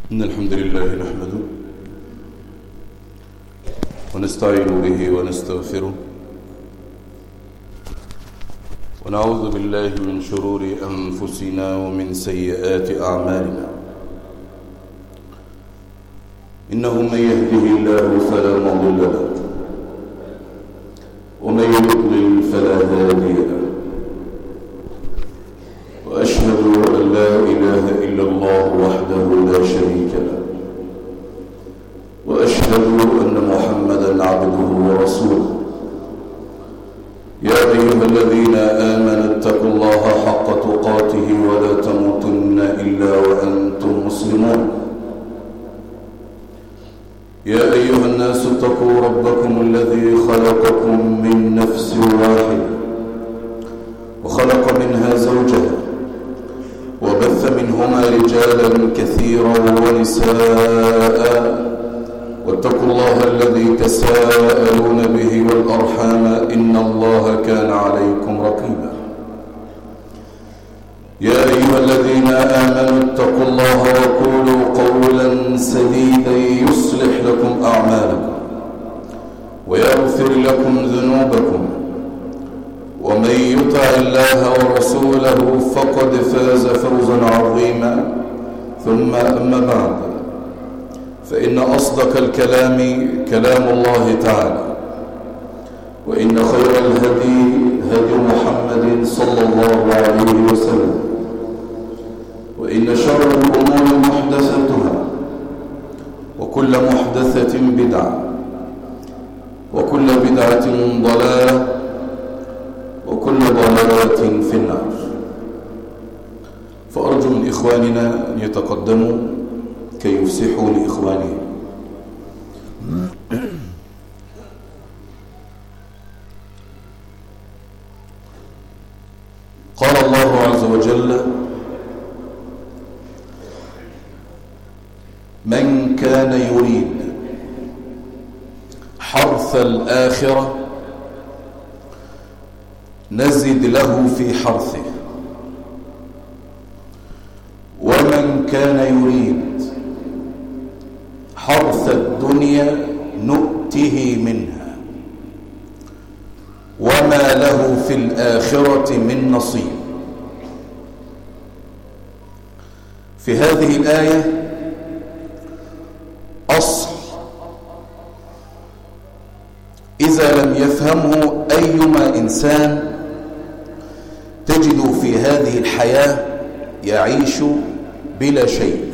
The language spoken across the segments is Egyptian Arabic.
إن الحمد لله نحمده ونستعين به ونستغفره ونعوذ بالله من شرور أنفسنا ومن سيئات أعمالنا إنه من يهده الله فلا مضل له ومن يضلل فلا هادي له وأشهد أن لا إله إلا الله وحده لا شريك له وأشهد أن محمدا عبده ورسوله يا أيها الذين آمنوا اتقوا الله حق تقاته ولا تموتن إلا وأنتم مسلمون يا أيها الناس اتقوا ربكم الذي خلقكم من نفس واحدة وخلق منها زوجها وبث منهما رجالا كثيرا ونساء واتقوا الله الذي تساءلون به والأرحام إن الله كان عليكم رقيبا يا أيها الذين آمنوا اتقوا الله وقولوا قولا سديدا يصلح لكم أعمالكم ويغفر لكم ذنوبكم ومن يطع الله ورسوله فقد فاز فوزا عظيما ثم أما بعد فإن أصدق الكلام كلام الله تعالى وإن خير الهدي هدي محمد صلى الله عليه وسلم وإن شر الأمور محدثتها وكل محدثة بدعة وكل بدعة ضلالة وكل ضلالة في النار فأرجو من إخواننا أن يتقدموا كي يفسحوا لإخوانهم قال الله عز وجل من كان يريد حرث الآخرة نزد له في حرثه ومن كان يريد حرث الدنيا نؤته منها وما له في الآخرة من نصيب في هذه الآية أصل إذا لم يفهمه أيما إنسان تجد في هذه الحياة يعيش بلا شيء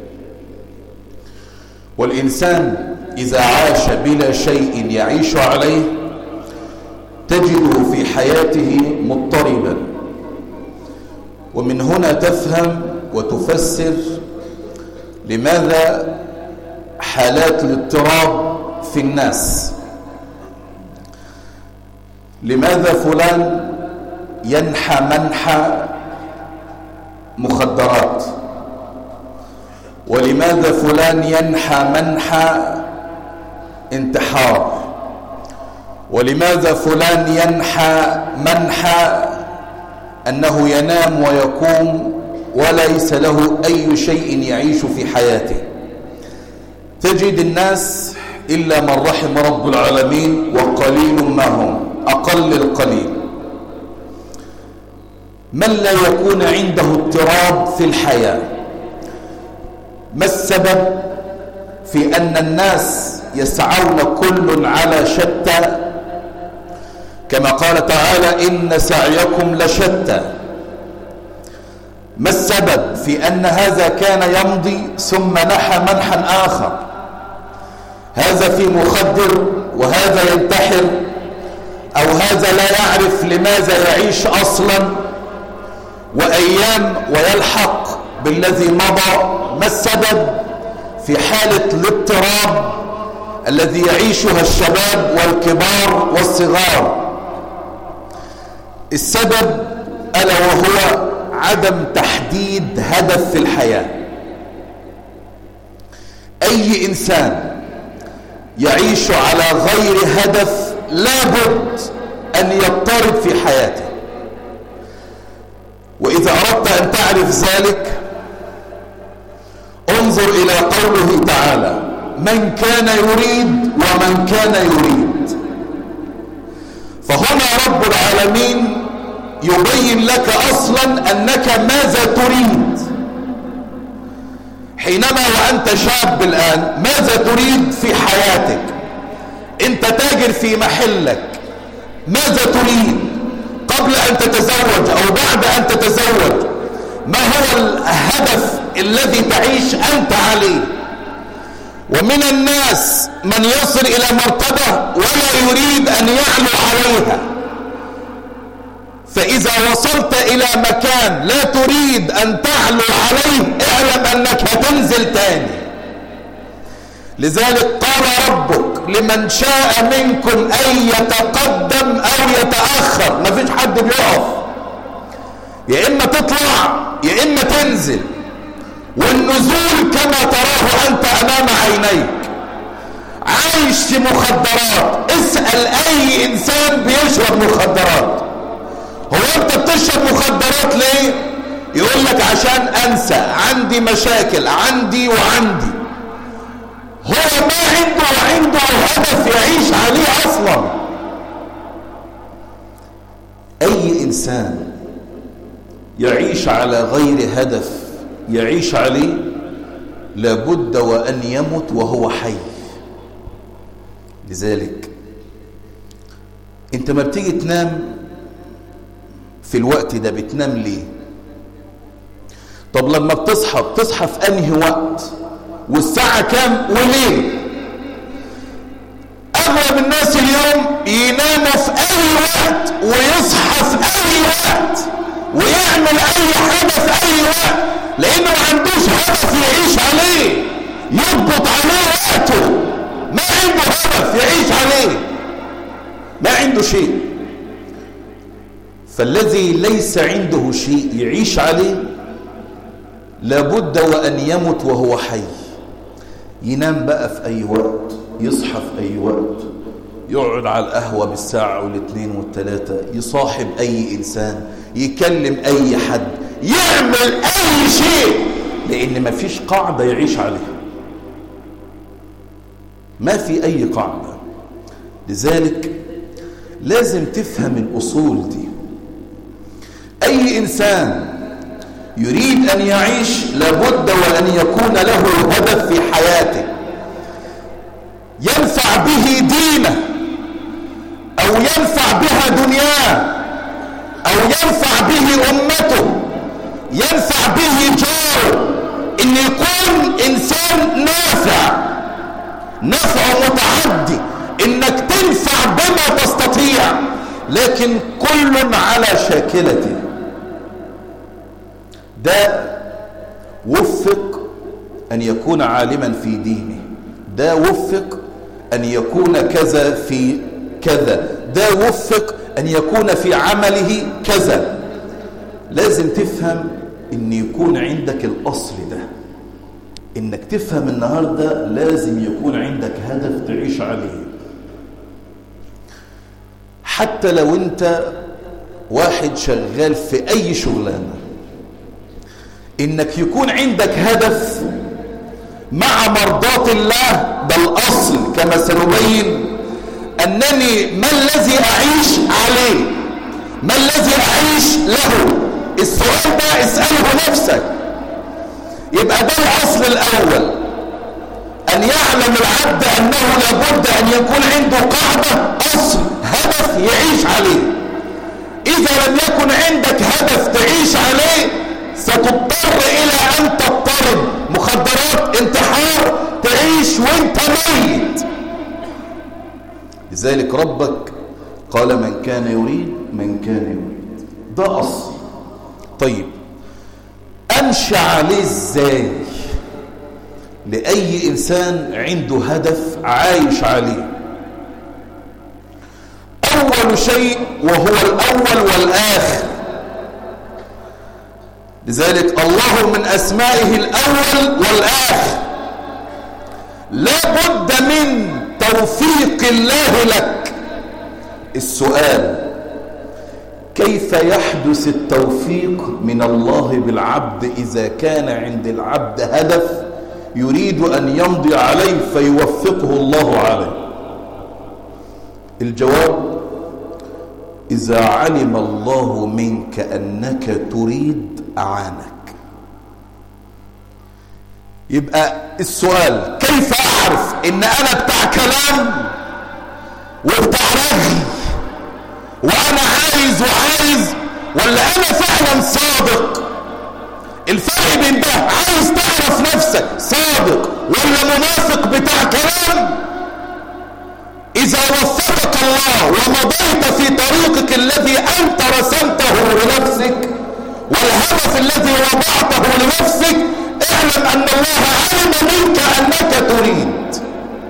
والإنسان إذا عاش بلا شيء يعيش عليه تجده في حياته مضطربا ومن هنا تفهم وتفسر لماذا حالات الاضطراب في الناس لماذا فلان ينحى منحى مخدرات ولماذا فلان ينحى منحى انتحار ولماذا فلان ينحى منحى أنه ينام ويقوم وليس له أي شيء يعيش في حياته تجد الناس إلا من رحم رب العالمين وقليل ما هم أقل القليل من لا يكون عنده اضطراب في الحياة ما السبب في أن الناس يسعون كل على شتى كما قال تعالى إن سعيكم لشتى ما السبب في أن هذا كان يمضي ثم نحى منحا آخر هذا في مخدر وهذا ينتحر أو هذا لا يعرف لماذا يعيش أصلا وأيام ويلحق بالذي مضى ما السبب في حالة الاضطراب الذي يعيشها الشباب والكبار والصغار السبب ألا وهو عدم تحديد هدف في الحياة أي إنسان يعيش على غير هدف لابد أن يضطرب في حياته وإذا أردت أن تعرف ذلك انظر إلى قوله تعالى من كان يريد ومن كان يريد فهنا رب العالمين يبين لك أصلا أنك ماذا تريد حينما وأنت شاب الآن ماذا تريد في حياتك أنت تاجر في محلك ماذا تريد قبل أن تتزوج أو بعد أن تتزوج ما هو الهدف الذي تعيش أنت عليه ومن الناس من يصل إلى مرتبة ولا يريد أن يعلو عليها فإذا وصلت إلى مكان لا تريد أن تعلو عليه اعلم أنك هتنزل تاني لذلك قال ربك لمن شاء منكم أن يتقدم أو يتأخر ما فيش حد بيقف يا إما تطلع يا إما تنزل والنزول كما تراه أنت أمام عينيك عايش في مخدرات اسأل أي إنسان بيشرب مخدرات هو أنت بتشرب مخدرات ليه يقول لك عشان أنسى عندي مشاكل عندي وعندي هو ما عنده وعنده هدف يعيش عليه أصلا أي إنسان يعيش على غير هدف يعيش عليه لابد وأن يمت وهو حي لذلك انت ما بتيجي تنام في الوقت ده بتنام ليه طب لما بتصحى بتصحى في انهي وقت والساعة كام وليه اغلب الناس اليوم يناموا في اي وقت ويصحى في اي وقت ويعمل اي حاجة في اي وقت لانه ما عندوش هدف يعيش عليه يضبط عليه وقته ما عنده هدف يعيش عليه ما عنده شيء فالذي ليس عنده شيء يعيش عليه لابد وأن يمت وهو حي ينام بقى في أي وقت يصحى في أي وقت يقعد على القهوة بالساعة والاثنين والثلاثة يصاحب أي إنسان يكلم أي حد يعمل أي شيء لأن ما فيش قاعدة يعيش عليها ما في أي قاعدة لذلك لازم تفهم الأصول دي أي إنسان يريد أن يعيش لابد وأن يكون له هدف في حياته ينفع به دينه أو ينفع بها دنياه أو ينفع به أمته ينفع به جاره إن يكون إنسان نافع نفع متعدي إنك تنفع بما تستطيع لكن كل على شاكلته ده وفق أن يكون عالما في دينه ده وفق أن يكون كذا في كذا ده وفق أن يكون في عمله كذا لازم تفهم أن يكون عندك الأصل ده إنك تفهم النهاردة لازم يكون عندك هدف تعيش عليه حتى لو أنت واحد شغال في أي شغلانة إنك يكون عندك هدف مع مرضاة الله ده الأصل كما سنبين أنني ما الذي أعيش عليه ما الذي أعيش له السؤال ده اسأله نفسك يبقى ده الأصل الأول أن يعلم العبد أنه لابد أن يكون عنده قاعدة أصل هدف يعيش عليه إذا لم يكن عندك هدف تعيش عليه ستضطر إلى أن تضطرب مخدرات انتحار تعيش وانت ميت لذلك ربك قال من كان يريد من كان يريد ده أصل طيب أمشي عليه ازاي لأي إنسان عنده هدف عايش عليه أول شيء وهو الأول والآخر لذلك الله من أسمائه الأول والآخر لا بد من توفيق الله لك السؤال كيف يحدث التوفيق من الله بالعبد إذا كان عند العبد هدف يريد أن يمضي عليه فيوفقه الله عليه الجواب إذا علم الله منك أنك تريد أعانك يبقى السؤال كيف أعرف إن أنا بتاع كلام وبتاع رغي وأنا عايز وعايز ولا أنا فعلا صادق الفرق بين ده عايز تعرف نفسك صادق ولا منافق بتاع كلام إذا وفقك الله ومضيت في طريقك الذي أنت رسمته لنفسك والهدف الذي وضعته لنفسك اعلم أن الله علم منك أنك تريد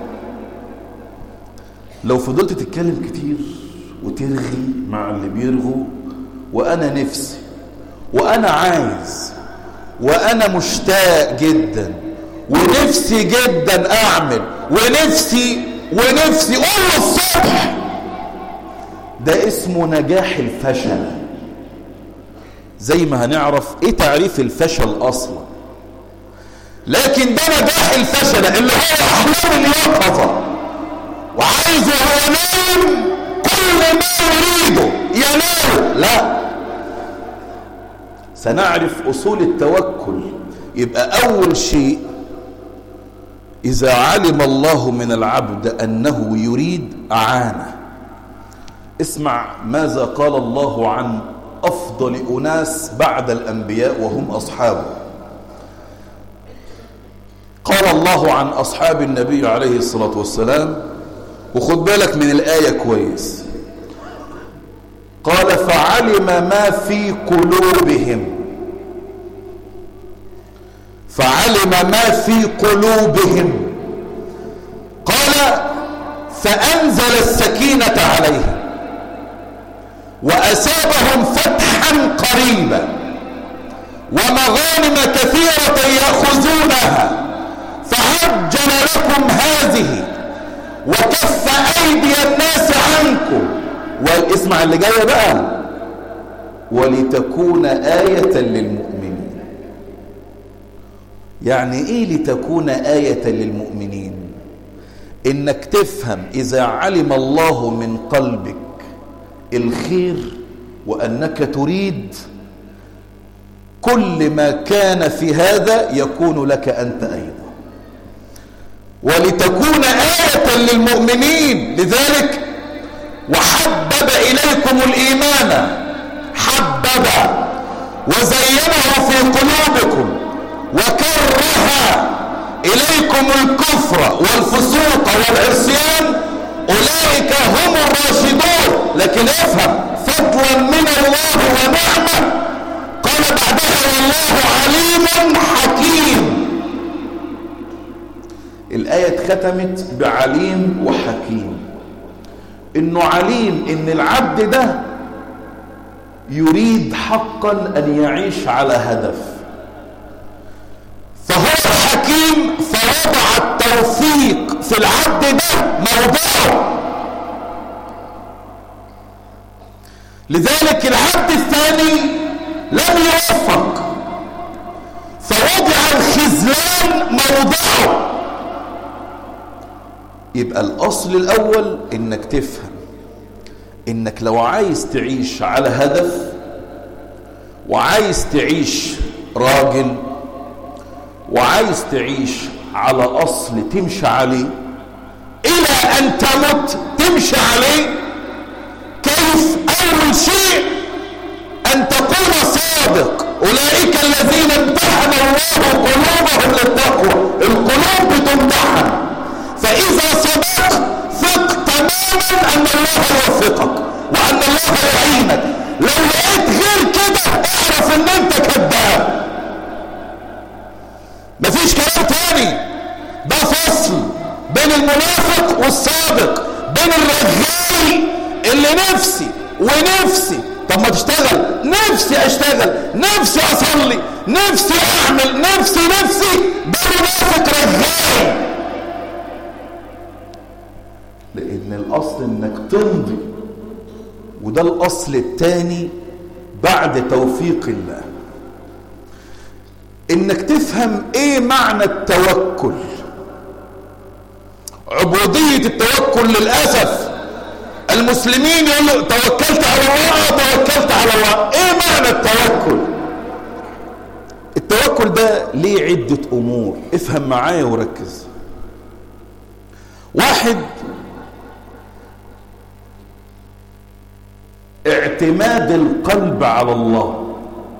لو فضلت تتكلم كتير وترغي مع اللي بيرغوا وأنا نفسي وأنا عايز وأنا مشتاق جدا ونفسي جدا أعمل ونفسي ونفسي قول الصبح ده اسمه نجاح الفشل زي ما هنعرف ايه تعريف الفشل اصلا لكن ده نجاح الفشل اللي هو احلام اليقظه وعايزه هو نايم كل ما يريده ينام لا سنعرف اصول التوكل يبقى اول شيء إذا علم الله من العبد أنه يريد أعانه اسمع ماذا قال الله عن أفضل أناس بعد الأنبياء وهم أصحابه قال الله عن أصحاب النبي عليه الصلاة والسلام وخد بالك من الآية كويس قال فعلم ما في قلوبهم فعلم ما في قلوبهم قال فأنزل السكينة عليهم وأسابهم فتحا قريبا ومغانم كثيرة يأخذونها فعجل لكم هذه وكف أيدي الناس عنكم واسمع اللي جاي بقى ولتكون آية للمؤمنين يعني ايه لتكون آية للمؤمنين انك تفهم اذا علم الله من قلبك الخير وانك تريد كل ما كان في هذا يكون لك انت ايضا ولتكون آية للمؤمنين لذلك وحبب اليكم الايمان حبب وزينه في قلوبكم وكره إليكم الكفر والفسوق والعصيان أولئك هم الراشدون لكن افهم فضلا من الله ونعمة قال بعدها والله عليم حكيم الآية اتختمت بعليم وحكيم إنه عليم إن العبد ده يريد حقا أن يعيش على هدف فهو حكيم فوضع التوفيق في العبد ده موضوعه لذلك العبد الثاني لم يوفق فوضع الخذلان موضعه يبقى الأصل الأول إنك تفهم إنك لو عايز تعيش على هدف وعايز تعيش راجل وعايز تعيش على أصل تمشي عليه إلى أن تمت تمشي عليه كيف أول شيء أن تكون صادق أولئك الذين امتحن الله قلوبهم للتقوى القلوب بتمتحن فإذا صدقت ثق تماما أن الله يوفقك وأن الله يعينك لو لقيت غير كده اعرف ان انت كذاب مفيش كلام تاني ده فصل بين المنافق والصادق بين الرغاي اللي نفسي ونفسي طب ما تشتغل نفسي اشتغل نفسي اصلي نفسي اعمل نفسي نفسي ده منافق رغاي لان الاصل انك تمضي وده الاصل الثاني بعد توفيق الله انك تفهم ايه معنى التوكل عبودية التوكل للأسف المسلمين يقولوا توكلت على الله توكلت على الله ايه معنى التوكل التوكل ده ليه عدة امور افهم معايا وركز واحد اعتماد القلب على الله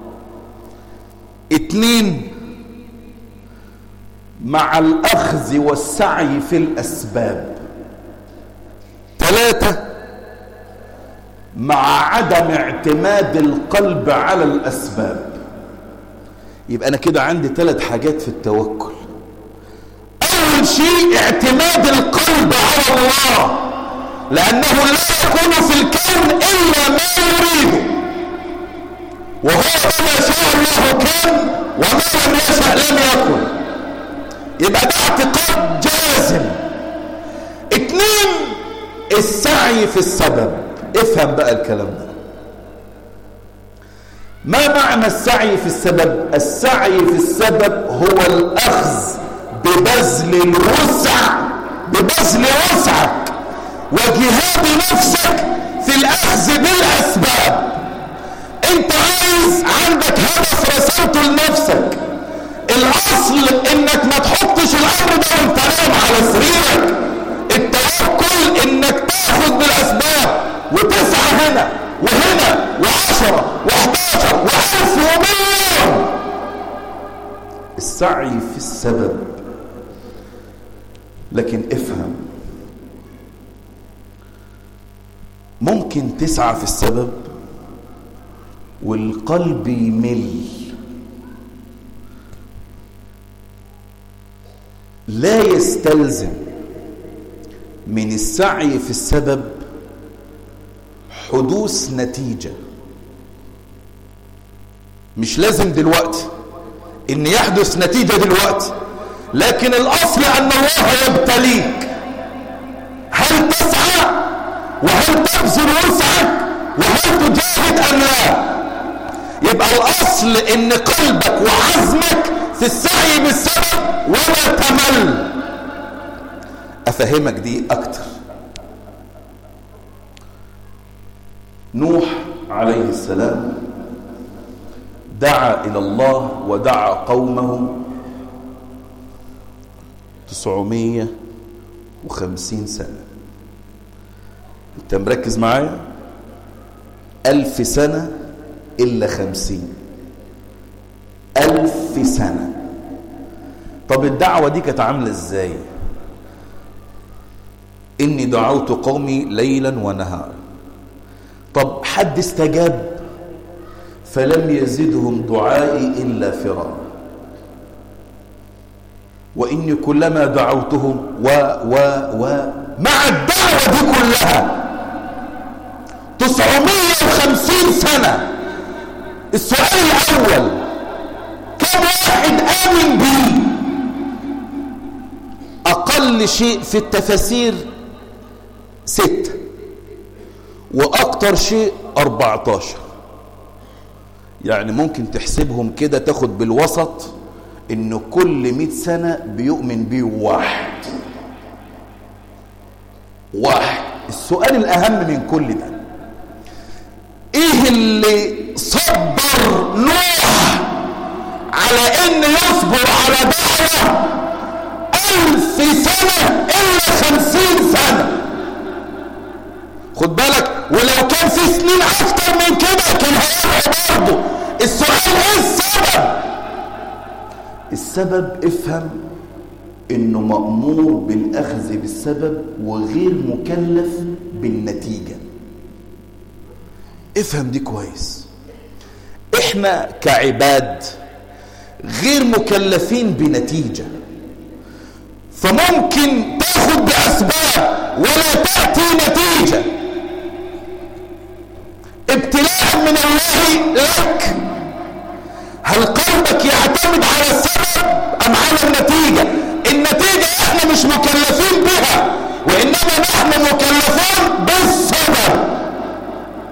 اتنين مع الأخذ والسعي في الأسباب ثلاثة مع عدم اعتماد القلب على الأسباب يبقى أنا كده عندي ثلاث حاجات في التوكل أول شيء اعتماد القلب على الله لأنه لا يكون في الكون إلا ما يريده وهو ما شاء الله كان وما لم يشاء لم يكن يبقى ده اعتقاد جازم اتنين السعي في السبب افهم بقى الكلام ده ما معنى السعي في السبب السعي في السبب هو الأخذ ببذل الوسع ببذل وسعك وجهاد نفسك في الأخذ بالأسباب انت عايز عندك هدف رسمته لنفسك الاصل انك ما تحطش الامر ده وانت نايم على سريرك التوكل انك تاخذ بالاسباب وتسعى هنا وهنا وعشرة وحداشر وألف ومليون السعي في السبب لكن افهم ممكن تسعى في السبب والقلب يمل لا يستلزم من السعي في السبب حدوث نتيجة مش لازم دلوقتي ان يحدث نتيجة دلوقتي لكن الاصل ان الله يبتليك هل تسعى وهل تبذل وسعك وهل تجاهد ام لا يبقى الاصل ان قلبك وعزمك في السعي بالسبب ولا تمل افهمك دي اكتر نوح عليه السلام دعا الى الله ودعا قومه تسعمية وخمسين سنة انت مركز معايا ألف سنة إلا خمسين ألف سنة طب الدعوة دي كانت عاملة ازاي إني دعوت قومي ليلا ونهارا طب حد استجاب فلم يزدهم دعائي إلا فرارا وإني كلما دعوتهم و و و مع الدعوة دي كلها 950 سنة السؤال الأول كم واحد آمن بيه أقل شيء في التفاسير ستة وأكتر شيء 14 يعني ممكن تحسبهم كده تاخد بالوسط إن كل 100 سنة بيؤمن بيه واحد واحد السؤال الأهم من كل ده إيه اللي صبر نوح على إن يصبر على دعوة ألف سنة إلا خمسين سنة خد بالك ولو كان في سنين أكتر من كده كان هيبقى برضه السؤال إيه السبب؟ السبب افهم انه مأمور بالاخذ بالسبب وغير مكلف بالنتيجة افهم دي كويس احنا كعباد غير مكلفين بنتيجة فممكن تاخد بأسباب ولا تأتي نتيجة ابتلاء من الله لك هل قلبك يعتمد على السبب أم على النتيجة النتيجة احنا مش مكلفين بها وإنما نحن مكلفون بالسبب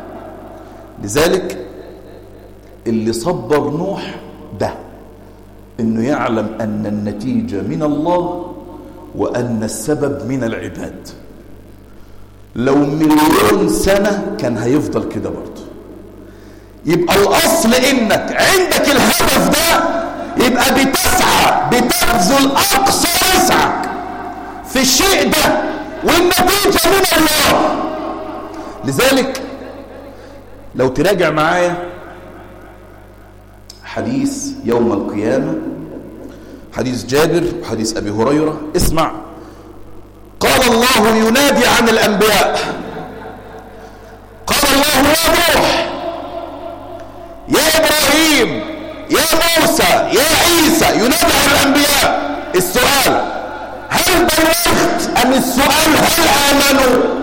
لذلك اللي صبر نوح ده انه يعلم ان النتيجة من الله وان السبب من العباد لو مليون سنة كان هيفضل كده برضه يبقى الاصل انك عندك الهدف ده يبقى بتسعى بتبذل اقصى وسعك في الشيء ده والنتيجة من الله لذلك لو تراجع معايا حديث يوم القيامة حديث جابر وحديث أبي هريرة اسمع قال الله ينادي عن الأنبياء قال الله يا روح يا إبراهيم يا موسى يا عيسى ينادي عن الأنبياء السؤال هل بلغت أم السؤال هل آمنوا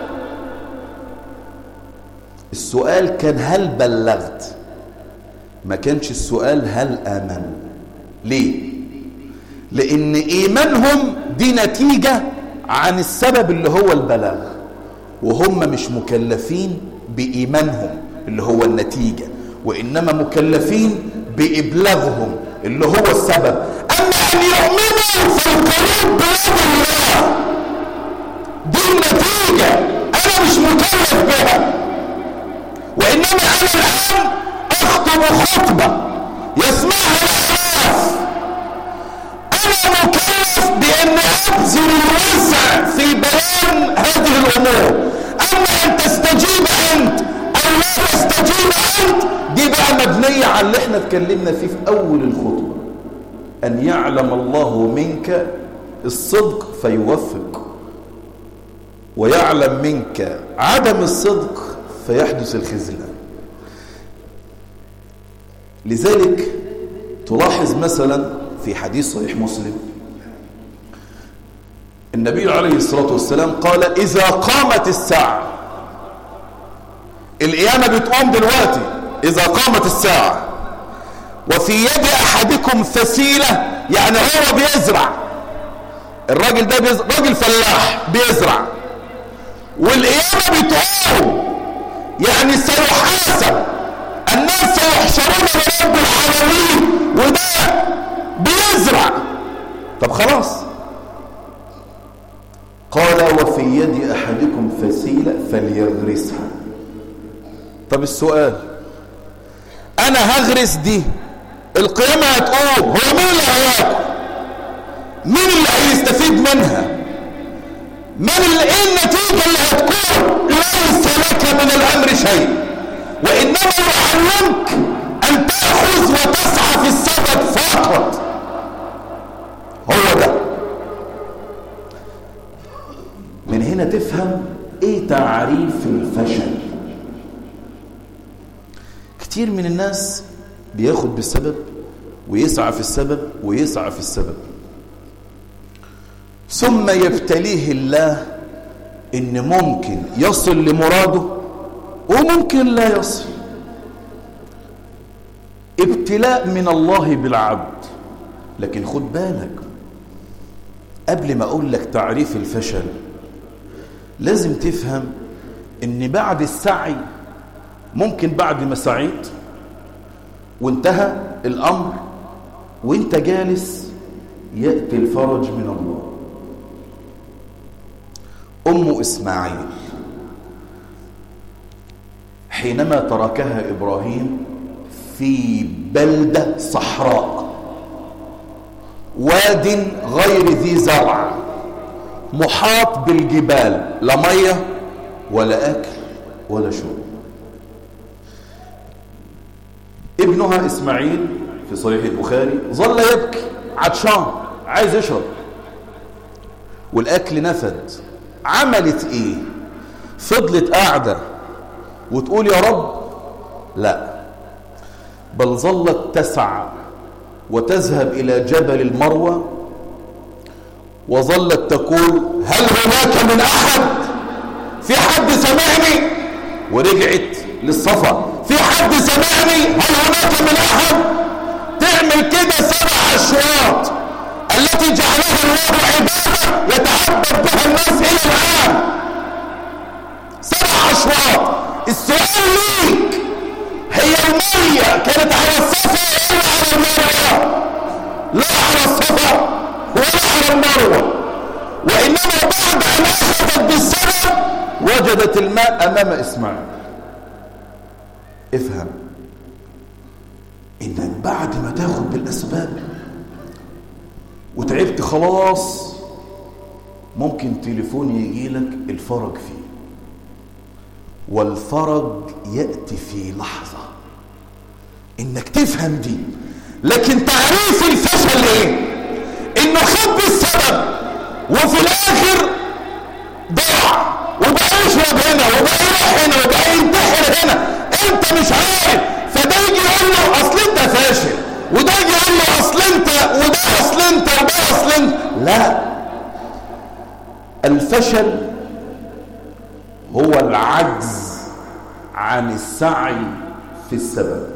السؤال كان هل بلغت ما كانش السؤال هل آمنوا ليه لأن إيمانهم دي نتيجة عن السبب اللي هو البلاغ وهم مش مكلفين بإيمانهم اللي هو النتيجة وإنما مكلفين بإبلاغهم اللي هو السبب أما أن يؤمنوا في القلوب بلاد الله دي النتيجة أنا مش مكلف بها وإنما أنا الآن أخطب خطبة يسمعها الأحراف أنا مكلف بأن أبذل الوسع في بيان هذه الأمور أما أن تستجيب أنت أو لا تستجيب أنت دي بقى مبنية على اللي احنا اتكلمنا فيه في أول الخطبة أن يعلم الله منك الصدق فيوفق ويعلم منك عدم الصدق فيحدث الخذلان لذلك تلاحظ مثلا في حديث صحيح مسلم النبي عليه الصلاة والسلام قال إذا قامت الساعة القيامة بتقوم دلوقتي إذا قامت الساعة وفي يد أحدكم فسيلة يعني هو بيزرع الراجل ده بيزرع راجل فلاح بيزرع والقيامة بتقوم يعني سيحاسب الناس سيحشرون لرب العالمين وده بيزرع طب خلاص قال وفي يد احدكم فسيله فليغرسها طب السؤال انا هغرس دي القيامه هتقوم هو مين اللي هياكل مين اللي هيستفيد منها من ايه النتيجه اللي هتكون ليس لك من الامر شيء وإنما يعلمك أن تأخذ وتسعى في السبب فقط هو ده من هنا تفهم ايه تعريف الفشل كتير من الناس بياخد بالسبب ويسعى في السبب ويسعى في السبب ثم يبتليه الله ان ممكن يصل لمراده وممكن لا يصل ابتلاء من الله بالعبد لكن خد بالك قبل ما اقول لك تعريف الفشل لازم تفهم ان بعد السعي ممكن بعد ما سعيت وانتهى الامر وانت جالس ياتي الفرج من الله ام اسماعيل حينما تركها ابراهيم في بلده صحراء واد غير ذي زرع محاط بالجبال لا ميه ولا اكل ولا شرب ابنها اسماعيل في صحيح البخاري ظل يبكي عطشان عايز يشرب والاكل نفد عملت ايه فضلت قاعده وتقول يا رب لا بل ظلت تسعى وتذهب إلى جبل المروة وظلت تقول هل هناك من أحد في حد سمعني ورجعت للصفا في حد سمعني هل هناك من أحد تعمل كده سبع أشواط التي جعلها الله عبادة يتعبد بها الناس إلى الآن سبع أشواط السؤال ليك هي المية كانت على الصفا ولا على المروة وجدت الماء أمام إسماعيل افهم إنك بعد ما تاخد بالأسباب وتعبت خلاص ممكن تليفون يجي لك الفرج فيه والفرج يأتي في لحظة إنك تفهم دي لكن تعريف الفشل إيه إنه خد بالسبب وفي الآخر ضاع وبقى يشرب هنا وبقى يروح هنا وبقى ينتحر هنا انت مش عارف فده يجي يقول له اصل انت فاشل وده يجي يقول له اصل انت وده اصل انت وده اصل انت لا الفشل هو العجز عن السعي في السبب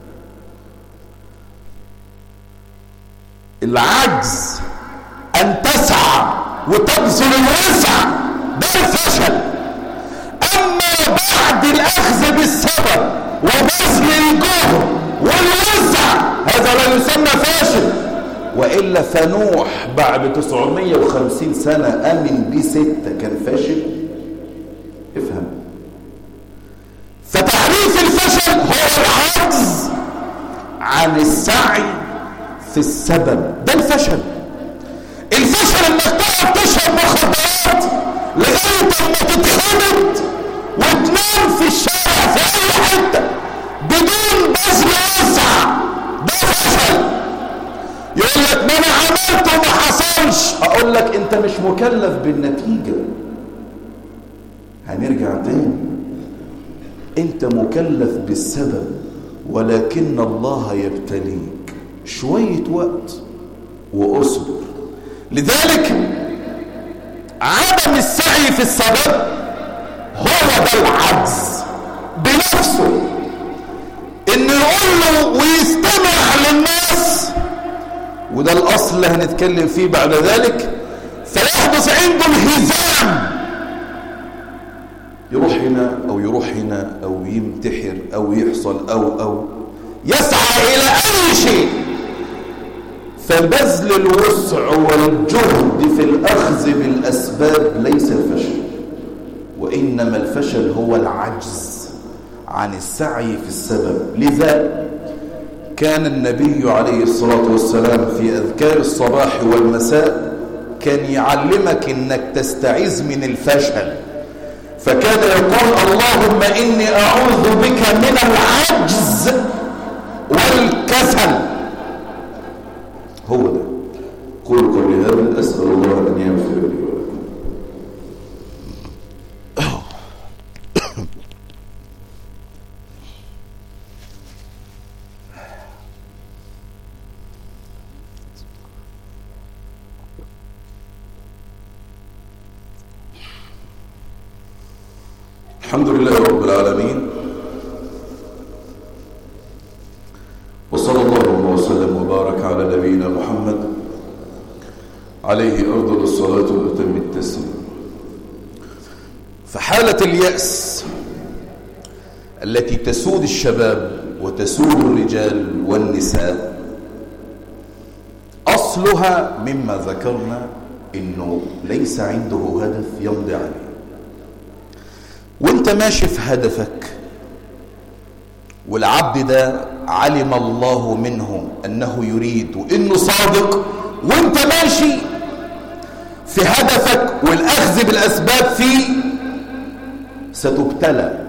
العجز ان تسعى وتبذل الوسع ده الفشل اما بعد الاخذ بالسبب وبذل الجهد والوسع هذا لا يسمى فاشل والا فنوح بعد 950 سنه امن بسته كان فاشل افهم فتعريف الفشل هو العجز عن السعي في السبب ده الفشل الفشل انك تقعد تشرب مخدرات لغايه اما تتخبط وتنام في الشارع في اي حته بدون بذل وسع ده فشل يقول لك ما انا عملت وما حصلش اقول لك انت مش مكلف بالنتيجه هنرجع تاني انت مكلف بالسبب ولكن الله يبتليك شويه وقت واصبر لذلك عدم السعي في السبب هو ده العجز بنفسه انه يقول له ويستمع للناس وده الاصل اللي هنتكلم فيه بعد ذلك فيحدث عنده انهزام يروح هنا او يروح هنا او ينتحر او يحصل او او يسعى الى اي شيء فبذل الوسع والجهد في الأخذ بالأسباب ليس الفشل وإنما الفشل هو العجز عن السعي في السبب لذا كان النبي عليه الصلاة والسلام في أذكار الصباح والمساء كان يعلمك أنك تستعيذ من الفشل فكان يقول اللهم إني أعوذ بك من العجز والكسل هو ده قول قولي هذا أسأل الله أن يغفر لي ولكم الحمد لله رب العالمين وصلى الله وسلم وبارك على نبينا محمد عليه أفضل الصلاة وأتم التسليم فحالة اليأس التي تسود الشباب وتسود الرجال والنساء أصلها مما ذكرنا إنه ليس عنده هدف يمضي عليه وانت ماشي في هدفك والعبد ده علم الله منه أنه يريد وإنه صادق وانت ماشي في هدفك والأخذ بالأسباب فيه ستبتلى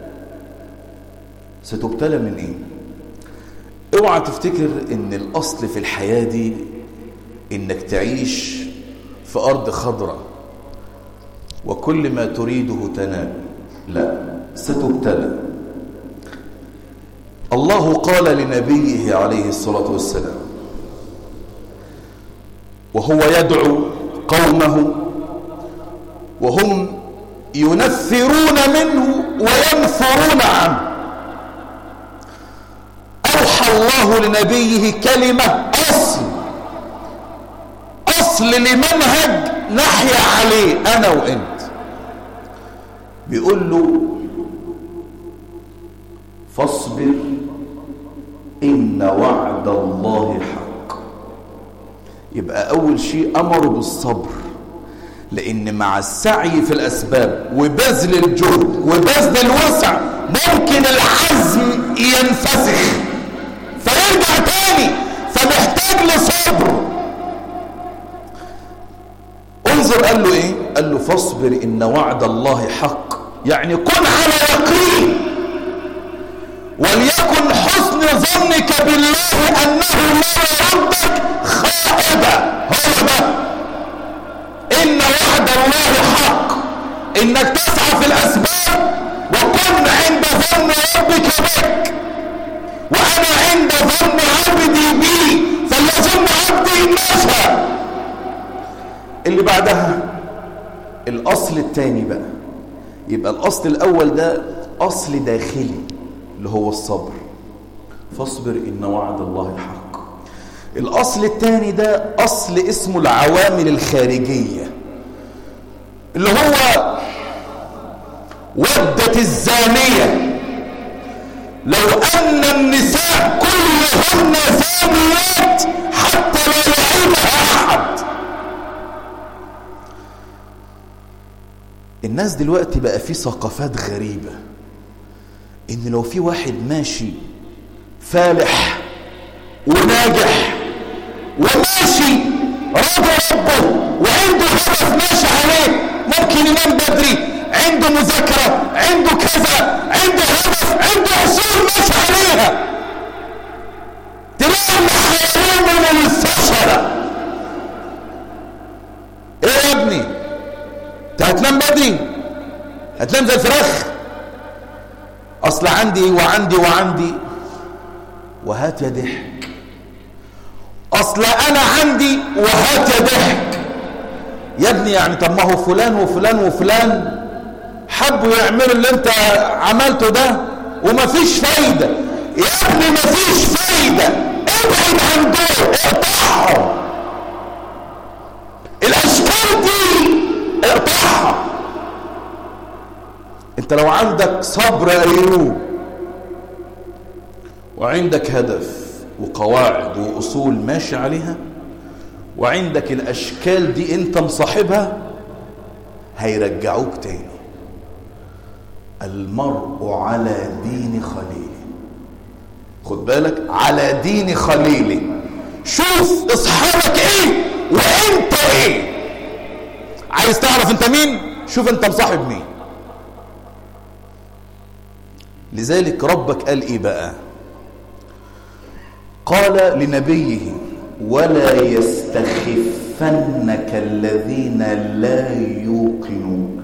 ستبتلى من ايه اوعى تفتكر ان الاصل في الحياة دي انك تعيش في ارض خضراء وكل ما تريده تنال لا ستبتلى الله قال لنبيه عليه الصلاة والسلام وهو يدعو قومه وهم ينفرون منه وينفرون عنه أوحى الله لنبيه كلمة أصل أصل لمنهج نحيا عليه أنا وإنت بيقول له فاصبر إن وعد الله حق يبقى أول شيء أمره بالصبر لان مع السعي في الاسباب وبذل الجهد وبذل الوسع ممكن العزم ينفسخ فيرجع تاني فمحتاج لصبر انظر قال له ايه قال له فاصبر ان وعد الله حق يعني كن على يقين وليكن حسن ظنك بالله انه لا يردك خائبا هو ده ان وعد الله حق انك تسعى في الاسباب وكن عند ظن ربك بك وانا عند ظن عبدي بي فليظن عبدي ما شاء اللي بعدها الاصل الثاني بقى يبقى الاصل الاول ده اصل داخلي اللي هو الصبر فاصبر ان وعد الله حق الاصل الثاني ده اصل اسمه العوامل الخارجيه اللي هو ودت الزانيه لو ان النساء كلهن زانيات حتى لا يعيبها احد الناس دلوقتي بقى في ثقافات غريبة ان لو في واحد ماشي فالح وناجح وماشي راضي ربه وعنده هدف ماشي عليه ممكن ينام بدري عنده مذاكرة عنده كذا عنده هدف عنده اصول ماشي عليها تلاقي اللي من الفشلة ايه يا ابني انت هتنام بدري هتنام زي الفراخ اصل عندي وعندي وعندي وهات يا ضحك اصل انا عندي وهات يا ضحك يا ابني يعني طب ما هو فلان وفلان وفلان حبوا يعملوا اللي انت عملته ده ومفيش فايدة يا ابني مفيش فايدة ابعد عن دول اقطعهم الاشكال دي اقطعها انت لو عندك صبر ايوب وعندك هدف وقواعد واصول ماشي عليها وعندك الاشكال دي انت مصاحبها هيرجعوك تاني المرء على دين خليله خد بالك على دين خليله شوف اصحابك ايه وانت ايه عايز تعرف انت مين شوف انت مصاحب مين لذلك ربك قال ايه بقى قال لنبيه ولا يستخفنك الذين لا يوقنون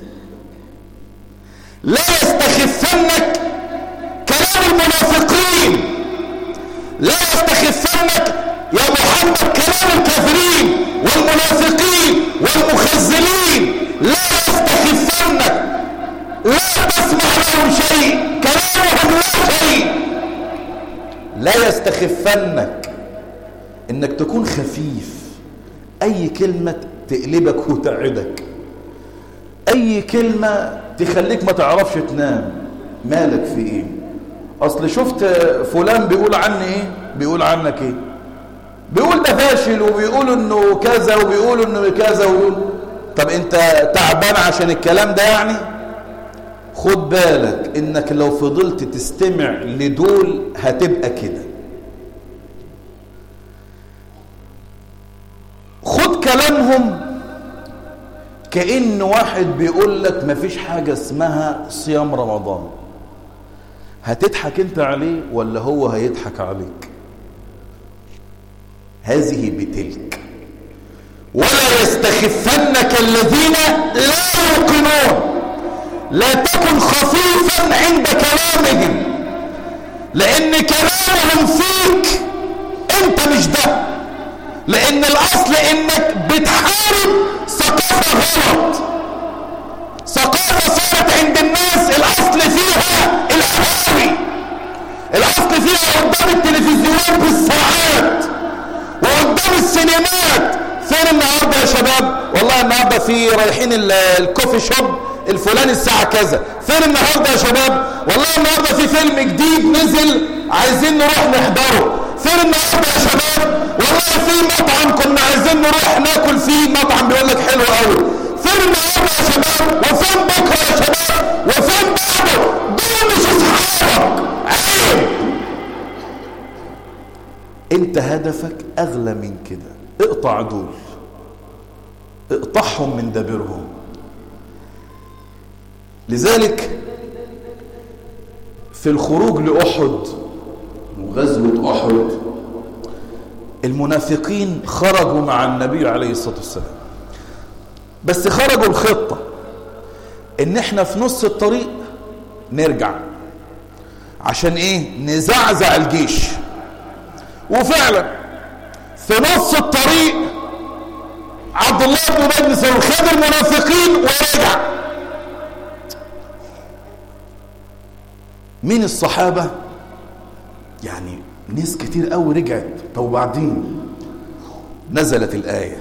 لا يستخفنك كلام المنافقين لا يستخفنك يا محمد كلام الكافرين والمنافقين والمخزلين لا يستخفنك لا تسمع لهم شيء كلامهم لا شيء لا يستخفنك انك تكون خفيف اي كلمة تقلبك وتعدك اي كلمة تخليك ما تعرفش تنام مالك في ايه اصل شفت فلان بيقول عني ايه بيقول عنك ايه بيقول ده فاشل وبيقول انه كذا وبيقول انه كذا ويقول طب انت تعبان عشان الكلام ده يعني خد بالك انك لو فضلت تستمع لدول هتبقى كده خد كلامهم كأن واحد بيقول لك مفيش حاجة اسمها صيام رمضان هتضحك انت عليه ولا هو هيضحك عليك هذه بتلك ولا يستخفنك الذين لا يوقنون لا تكن خفيفا عند كلامهم لان كلامهم فيك انت مش ده لان الاصل انك بتحارب ثقافه غلط ثقافه صارت عند الناس الاصل فيها القهاوي الاصل فيها قدام التلفزيونات بالساعات وقدام السينمات فين النهارده يا شباب والله النهارده في رايحين الكوفي شوب الفلاني الساعة كذا فين النهاردة يا شباب والله النهاردة في فيلم جديد نزل عايزين نروح نحضره فين النهارده يا شباب والله في مطعم كنا عايزين نروح ناكل فيه مطعم بيقول لك حلو قوي فين النهارده يا شباب وفين بكره يا شباب وفين بعده دول مش اصحابك عيب انت هدفك اغلى من كده اقطع دول اقطعهم من دابرهم لذلك في الخروج لأحد وغزوة أحد المنافقين خرجوا مع النبي عليه الصلاة والسلام بس خرجوا الخطة ان احنا في نص الطريق نرجع عشان ايه نزعزع الجيش وفعلا في نص الطريق عبد الله بن ابي بن سلول خد المنافقين ورجع مين الصحابة يعني ناس كتير قوي رجعت طب وبعدين نزلت الآية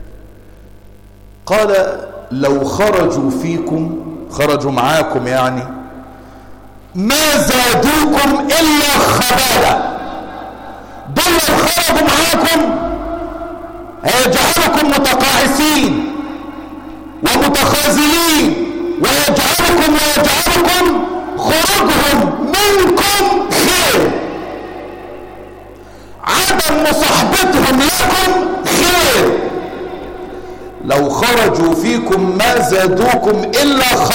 قال لو خرجوا فيكم خرجوا معاكم يعني ما زادوكم إلا خبالا دول لو خرجوا معاكم هيجعلكم متقاعسين ومتخاذلين ويجعلكم ويجعلكم خروجهم منكم خير عدم مصاحبتهم لكم خير لو خرجوا فيكم ما زادوكم إلا